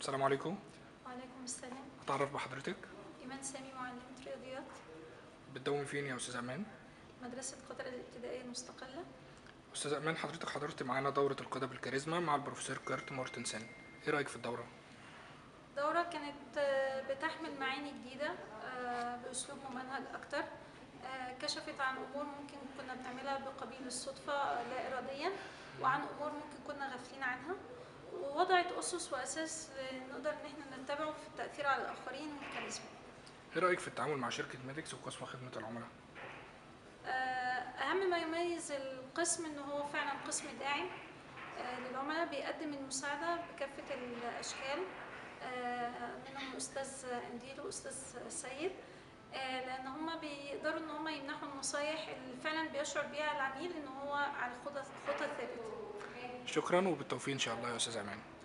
السلام عليكم وعليكم السلام اتعرف بحضرتك إيمان سامي معلمة رياضيات بتداوم فين يا استاذ امان مدرسة قطر الابتدائية المستقلة استاذ امان حضرتك حضرت معانا دوره القاده بالكاريزما مع البروفيسور كيرت مورتنسن ايه رايك في الدوره دورة كانت آه، بتحمل معاني جديدة آه، بأسلوب ممنهج أكتر آه، كشفت عن أمور ممكن كنا بنعملها بقبيل الصدفة لا إراديا وعن أمور ممكن كنا غافلين عنها ووضعت أسس وأساس نقدر إن احنا نتبعه في التأثير على الآخرين والكاريزما ايه رايك في التعامل مع شركه ميديكس وقسم خدمه العملاء آه، أهم ما يميز القسم إن هو فعلا قسم داعم آه، للعملاء بيقدم المساعدة بكافة الأشكال آه، منهم أستاذ إنديل وأستاذ سيد آه، لأن هما بيقدروا إن هما يمنحوا النصايح اللي فعلا بيشعر بيها العميل إن هو على خطى خطى ثابتة شكرا وبالتوفيق ان شاء الله يا استاذ امان